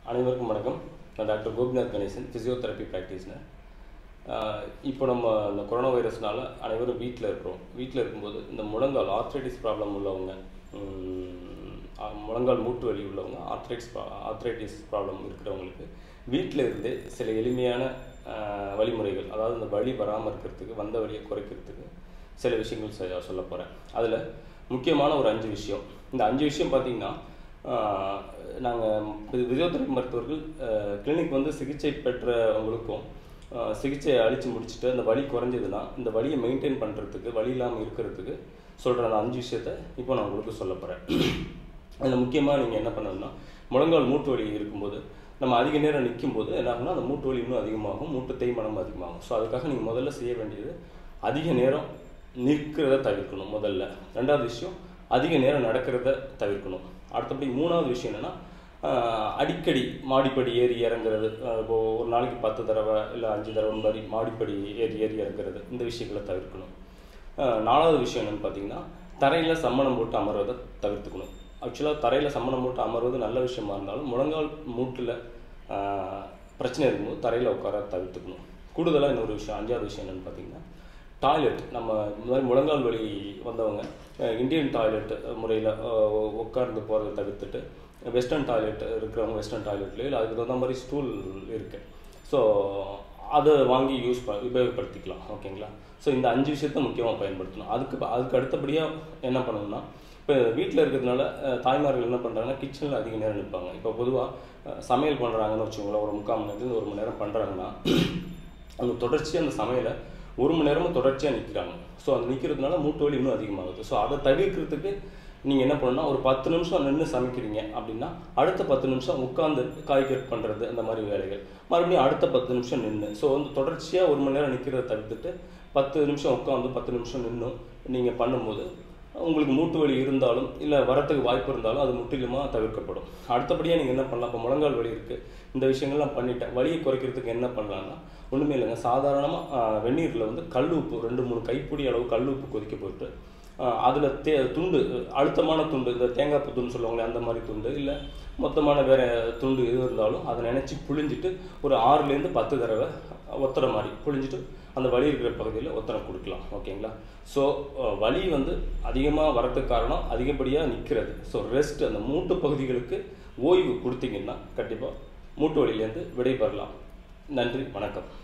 அனைவருக்கும் வணக்கம் நான் doctor Gopinath Ganesan physiotherapy practitioner இப்போ நம்ம இந்த கொரோனா வைரஸ்னால அனைவரும் வீட்டில் இருக்கிறோம் வீட்டில் இருக்கும்போது இந்த முழங்கால் ஆர்த்ரைட்டிஸ் ப்ராப்ளம் உள்ளவங்க ம், அ- முழங்கால் மூட்டு வலி உள்ளவங்க ஆர்த்ரைட்டிஸ் ஆர்த்ரைட்டிஸ் ப்ராப்ளம் இருக்கிறவங்களுக்கு வீட்டில் இருந்தே சில எளிமையான அஹ், வழிமுறைகள் அதாவது இந்த வலி வராமல் இருக்கிறதுக்கு வந்த வலியை குறைக்கிறதுக்கு சில விஷயங்கள் செ- சொல்ல போகிறேன் அதில் முக்கியமான ஒரு அஞ்சு விஷயம் இந்த அஞ்சு விஷயம் பார்த்தீங்கன்னா நாங்கள் ஃபிசியோதெரபி மருத்துவர்கள் கிளினிக் வந்து சிகிச்சை பெற்றவங்களுக்கும் ஆஹ், சிகிச்சையை அழித்து முடிச்சுட்டு அந்த வலி குறைஞ்சதுன்னா இந்த வலியை மெயின்டைன் பண்ணுறதுக்கு வலி இல்லாமல் இருக்கிறதுக்கு சொல்கிற அந்த அஞ்சு விஷயத்த இப்போ நான் உங்களுக்கு சொல்ல போகிறேன் அதில் முக்கியமாக நீங்கள் என்ன பண்ணணும்னா முழங்கால் மூட்டு வலி இருக்கும்போது நம்ம அதிக நேரம் நிற்கும்போது என்ன ஆகும்னா அந்த மூட்டு வலி இன்னும் அதிகமாகும் மூட்டு தேய்மானம் அதிகமாகும் ஸோ அதுக்காக நீங்கள் முதல்ல செய்ய வேண்டியது அதிக நேரம் நிற்கிறத தவிர்க்கணும் முதல்ல ரெண்டாவது விஷயம் அதிக நேரம் நடக்கிறத தவிர்க்கணும் அடுத்தபடி மூணாவது விஷயம் என்னென்னா அடிக்கடி மாடிப்படி ஏறி இறங்குறது அஹ் இப்போ ஒரு நாளைக்கு பத்து தடவை இல்லை அஞ்சு தடவை மாதிரி மாடிப்படி ஏறி ஏறி இறங்குறது இந்த விஷயங்களை தவிர்க்கணும் அஹ் நாலாவது விஷயம் என்னன்னு பார்த்தீங்கன்னா தரையில் சம்மணம் போட்டு அமர்வதை தவிர்த்துக்கணும் ஆக்சுவலாக தரையில் சம்மணம் போட்டு அமர்வது நல்ல விஷயமா இருந்தாலும் முழங்கால் மூட்டில் பிரச்சனை இருக்கும்போது தரையில் உட்கார தவிர்த்துக்கணும் கூடுதலாக இன்னொரு விஷயம் அஞ்சாவது விஷயம் என்னன்னு பார்த்தீங்கன்னா டாய்லெட் நம்ம இந்த மாதிரி முழங்கால் வலி வந்தவங்க அஹ் இந்தியன் டாய்லெட் முறையில் உட்கார்ந்து போகிறத தவிர்த்துட்டு வெஸ்டர்ன் டாய்லெட் இருக்கிறவங்க வெஸ்டர்ன் டாய்லெட்லேயே இல்லை அதுக்கு தகுந்த மாதிரி ஸ்டூல் இருக்குது ஸோ அதை வாங்கி யூஸ் ப உபயோகப்படுத்திக்கலாம் ஓகேங்களா ஸோ இந்த அஞ்சு விஷயத்த முக்கியமாக பயன்படுத்தணும் அதுக்கு ப- அதுக்கு அடுத்தபடியாக என்ன பண்ணணும்னா இப்போ வீட்டில் இருக்கிறதுனால அஹ், தாய்மார்கள் என்ன பண்ணுறாங்கன்னா கிச்சனில் அதிக நேரம் நிற்பாங்க இப்போ பொதுவாக சமையல் பண்ணுறாங்கன்னு வச்சுக்கோங்களேன் ஒரு முக்கால் மணி நேரத்துலேருந்து ஒரு மணி நேரம் பண்ணுறாங்கன்னா அவங்க தொடர்ச்சியாக அந்த சமையலை ஒரு மணி நேரமும் தொடர்ச்சியாக நிற்கிறாங்க ஸோ அது நிற்கிறதுனால மூட்டு வலி இன்னும் அதிகமாகுது ஸோ அதை தவிர்க்கிறதுக்கு நீங்கள் என்ன பண்ணணும்னா ஒரு பத்து நிமிஷம் நின்று சமைக்கிறீங்க அப்படின்னா அடுத்த பத்து நிமிஷம் உட்காந்து காய் கட் பண்ணுறது அந்த மாதிரி வேலைகள் மறுபடியும் அடுத்த பத்து நிமிஷம் நின்று ஸோ வந்து தொடர்ச்சியாக ஒரு மணி நேரம் நிற்கிறத தவிர்த்துட்டு பத்து நிமிஷம் உட்காந்து பத்து நிமிஷம் நின்றும் நீங்கள் பண்ணும்போது உங்களுக்கு மூட்டு வலி இருந்தாலும் இல்லை வரத்துக்கு வாய்ப்பு இருந்தாலும் அது முற்றிலுமாக தவிர்க்கப்படும் அடுத்தபடியாக நீங்கள் என்ன பண்ணலாம் இப்போ முழங்கால் வலி இருக்குது இந்த விஷயங்கள்லாம் பண்ணிட்டேன் வலியை குறைக்கிறதுக்கு என்ன பண்ணலாம்னா ஒன்றுமே இல்லைங்க சாதாரணமாக வெந்நீரில் வந்து கல் உப்பு ரெண்டு மூணு கைப்பிடி அளவு கல் உப்பு கொதிக்க போட்டு அதில் தே துண்டு அழுத்தமான துண்டு இந்த தேங்காய் புத்துன்னு சொல்லுவாங்களே அந்த மாதிரி துண்டு இல்லை மொத்தமான வேறு துண்டு எது இருந்தாலும் அதை நினச்சி புழிஞ்சிட்டு ஒரு ஆறுலேருந்து பத்து தடவை ஒத்தரை மாதிரி புழிஞ்சிட்டு அந்த வலி இருக்கிற பகுதியில் ஒத்தரை கொடுக்கலாம் ஓகேங்களா ஸோ வலி வந்து அதிகமாக வரதுக்கு காரணம் அதிகப்படியாக நிற்கிறது ஸோ ரெஸ்ட் அந்த மூட்டு பகுதிகளுக்கு ஓய்வு கொடுத்தீங்கன்னா கண்டிப்பாக மூட்டு வலியிலேருந்து விடைபெறலாம் நன்றி வணக்கம்